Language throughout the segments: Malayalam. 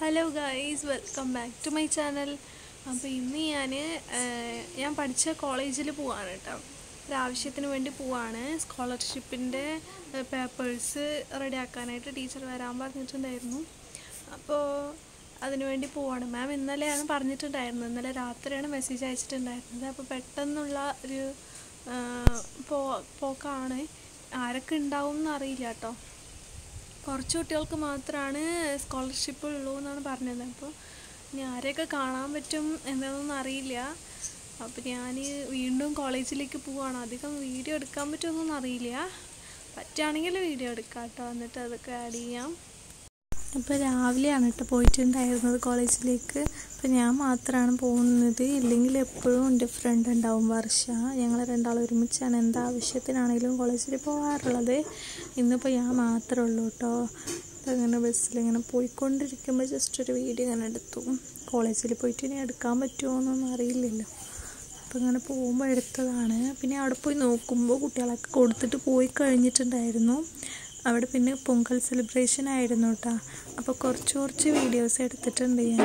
Hello guys welcome back to my channel അപ്പോൾ ഇന്ന് ഞാൻ ഞാൻ പഠിച്ച കോളേജിൽ പോവാണ് കേട്ടോ ഒരു ആവശ്യത്തിന് വേണ്ടി പോവാണ് സ്കോളർഷിപ്പിൻ്റെ പേപ്പേഴ്സ് റെഡിയാക്കാനായിട്ട് ടീച്ചർ വരാൻ പറഞ്ഞിട്ടുണ്ടായിരുന്നു അപ്പോൾ അതിനു വേണ്ടി പോവാണ് മാം ഇന്നലെയാണ് പറഞ്ഞിട്ടുണ്ടായിരുന്നത് ഇന്നലെ രാത്രിയാണ് മെസ്സേജ് അയച്ചിട്ടുണ്ടായിരുന്നത് അപ്പോൾ പെട്ടെന്നുള്ള ഒരു ആ, പോ പോക്കാണ് ആരൊക്കെ ഉണ്ടാവും എന്നറിയില്ല കേട്ടോ കുറച്ച് കുട്ടികൾക്ക് മാത്രമാണ് സ്കോളർഷിപ്പ് ഉള്ളൂ എന്നാണ് പറഞ്ഞത് അപ്പോൾ ഇനി ആരെയൊക്കെ കാണാൻ പറ്റും എന്താണെന്നൊന്നും അറിയില്ല അപ്പോൾ ഞാൻ വീണ്ടും കോളേജിലേക്ക് പോവാണ് അധികം വീഡിയോ എടുക്കാൻ പറ്റുമെന്നൊന്നും അറിയില്ല പറ്റുകയാണെങ്കിൽ വീഡിയോ എടുക്കാം കേട്ടോ എന്നിട്ട് അതൊക്കെ ആഡ് ചെയ്യാം ഇപ്പോൾ രാവിലെയാണ് കേട്ടോ പോയിട്ടുണ്ടായിരുന്നത് കോളേജിലേക്ക് അപ്പോൾ ഞാൻ മാത്രമാണ് പോകുന്നത് ഇല്ലെങ്കിൽ എപ്പോഴും എൻ്റെ ഫ്രണ്ട് ഉണ്ടാവും വർഷ ഞങ്ങൾ രണ്ടാളും ഒരുമിച്ചാണ് എന്ത് ആവശ്യത്തിനാണെങ്കിലും കോളേജിൽ പോകാറുള്ളത് ഇന്നിപ്പോൾ ഞാൻ മാത്രമേ ഉള്ളൂ കേട്ടോ അപ്പോൾ അങ്ങനെ ബസ്സിൽ ഇങ്ങനെ പോയിക്കൊണ്ടിരിക്കുമ്പോൾ ജസ്റ്റ് ഒരു വീഡിയോ ഇങ്ങനെ എടുത്തു കോളേജിൽ പോയിട്ട് ഇനി എടുക്കാൻ പറ്റുമോ എന്നൊന്നും അറിയില്ലല്ലോ അപ്പോൾ ഇങ്ങനെ പോകുമ്പോൾ എടുത്തതാണ് പിന്നെ അവിടെ പോയി നോക്കുമ്പോൾ കുട്ടികളൊക്കെ കൊടുത്തിട്ട് പോയി കഴിഞ്ഞിട്ടുണ്ടായിരുന്നു അവിടെ പിന്നെ പൊങ്കൽ സെലിബ്രേഷൻ ആയിരുന്നു കേട്ടോ അപ്പോൾ കുറച്ച് കുറച്ച് വീഡിയോസ് എടുത്തിട്ടുണ്ട് ഞാൻ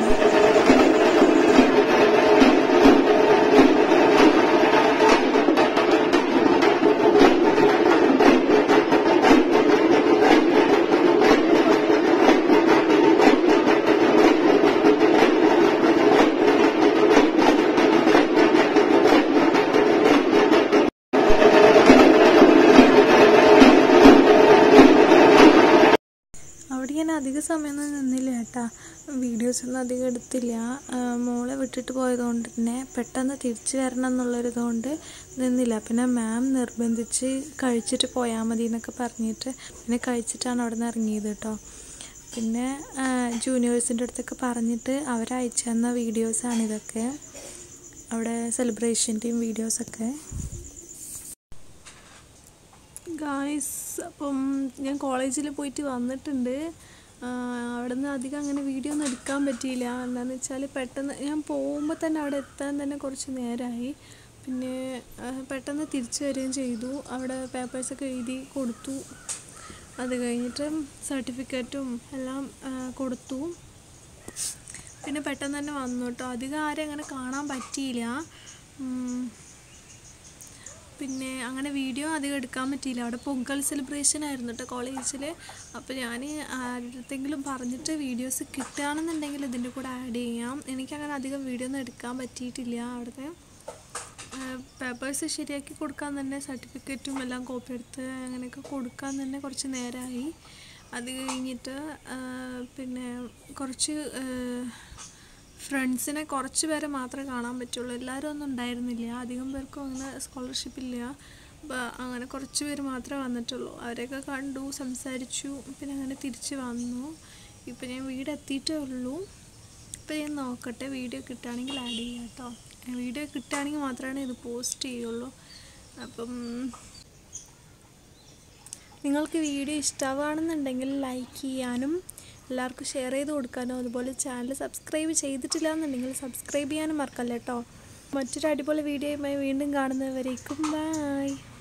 അവിടെ ഞാൻ അധിക സമയമൊന്നും നിന്നില്ല കേട്ടാ വീഡിയോസ് ഒന്നും അധികം എടുത്തില്ല ആ, മോളെ വിട്ടിട്ട് പോയതുകൊണ്ട് തന്നെ പെട്ടെന്ന് തിരിച്ചു വരണം എന്നുള്ളൊരിതുകൊണ്ട് നിന്നില്ല പിന്നെ മാം നിർബന്ധിച്ച് കഴിച്ചിട്ട് പോയാൽ മതി എന്നൊക്കെ പറഞ്ഞിട്ട് പിന്നെ കഴിച്ചിട്ടാണ് അവിടെ നിന്ന് ഇറങ്ങിയത് കേട്ടോ പിന്നെ ജൂനിയേഴ്സിൻ്റെ അടുത്തൊക്കെ പറഞ്ഞിട്ട് അവരയച്ചു തന്ന വീഡിയോസാണ് ഇതൊക്കെ അവിടെ സെലിബ്രേഷൻ്റെയും വീഡിയോസൊക്കെ ഗായ്സ് അപ്പം ഞാൻ കോളേജിൽ പോയിട്ട് വന്നിട്ടുണ്ട് അവിടെ നിന്ന് അധികം അങ്ങനെ വീഡിയോ ഒന്നും എടുക്കാൻ പറ്റിയില്ല എന്താണെന്ന് വെച്ചാൽ പെട്ടെന്ന് ഞാൻ പോകുമ്പോൾ തന്നെ അവിടെ എത്താൻ തന്നെ കുറച്ച് നേരമായി പിന്നെ ആ, പെട്ടെന്ന് തിരിച്ചു വരികയും ചെയ്തു അവിടെ പേപ്പേഴ്സൊക്കെ എഴുതി കൊടുത്തു അത് കഴിഞ്ഞിട്ട് സർട്ടിഫിക്കറ്റും എല്ലാം ആ, കൊടുത്തു പിന്നെ പെട്ടെന്ന് തന്നെ വന്നു കേട്ടോ അധികം ആരും അങ്ങനെ കാണാൻ പറ്റിയില്ല ഉം. പിന്നെ അങ്ങനെ വീഡിയോ അധികം എടുക്കാൻ പറ്റിയില്ല അവിടെ പൊങ്കൽ സെലിബ്രേഷൻ ആയിരുന്നു കേട്ടോ കോളേജിൽ അപ്പോൾ ഞാൻ ആരുടെങ്കിലും പറഞ്ഞിട്ട് വീഡിയോസ് കിട്ടുകയാണെന്നുണ്ടെങ്കിൽ ഇതിൻ്റെ കൂടെ ആഡ് ചെയ്യാം എനിക്കങ്ങനെ അധികം വീഡിയോ ഒന്നും എടുക്കാൻ പറ്റിയിട്ടില്ല അവിടുത്തെ പേപ്പേഴ്സ് ശരിയാക്കി കൊടുക്കാൻ തന്നെ സർട്ടിഫിക്കറ്റും എല്ലാം കോപ്പി എടുത്ത് അങ്ങനെയൊക്കെ കൊടുക്കാൻ തന്നെ കുറച്ച് നേരമായി അത് കഴിഞ്ഞിട്ട് ആ, പിന്നെ കുറച്ച് ഫ്രണ്ട്സിനെ കുറച്ച് പേരെ മാത്രമേ കാണാൻ പറ്റുള്ളൂ എല്ലാവരും ഒന്നും ഉണ്ടായിരുന്നില്ല അധികം പേർക്കും അങ്ങനെ സ്കോളർഷിപ്പ് ഇല്ല അപ്പോൾ അങ്ങനെ കുറച്ച് പേര് മാത്രമേ വന്നിട്ടുള്ളൂ അവരെയൊക്കെ കണ്ടു സംസാരിച്ചു പിന്നെ അങ്ങനെ തിരിച്ച് വന്നു ഇപ്പം ഞാൻ വീട് എത്തിയിട്ടേ ഉള്ളൂ ഇപ്പം ഞാൻ നോക്കട്ടെ വീഡിയോ കിട്ടുകയാണെങ്കിൽ ആഡ് ചെയ്യാം കേട്ടോ വീഡിയോ കിട്ടുകയാണെങ്കിൽ മാത്രമേ ഇത് പോസ്റ്റ് ചെയ്യുള്ളൂ അപ്പം നിങ്ങൾക്ക് വീഡിയോ ഇഷ്ടമാണെന്നുണ്ടെങ്കിൽ ലൈക്ക് ചെയ്യാനും എല്ലാവർക്കും ഷെയർ ചെയ്ത് കൊടുക്കാനും അതുപോലെ ചാനൽ സബ്സ്ക്രൈബ് ചെയ്തിട്ടില്ല എന്നുണ്ടെങ്കിൽ സബ്സ്ക്രൈബ് ചെയ്യാനും മറക്കല്ല കേട്ടോ മറ്റൊരു അടിപൊളി വീഡിയോയുമായി വീണ്ടും കാണുന്നവരേക്കും ബൈ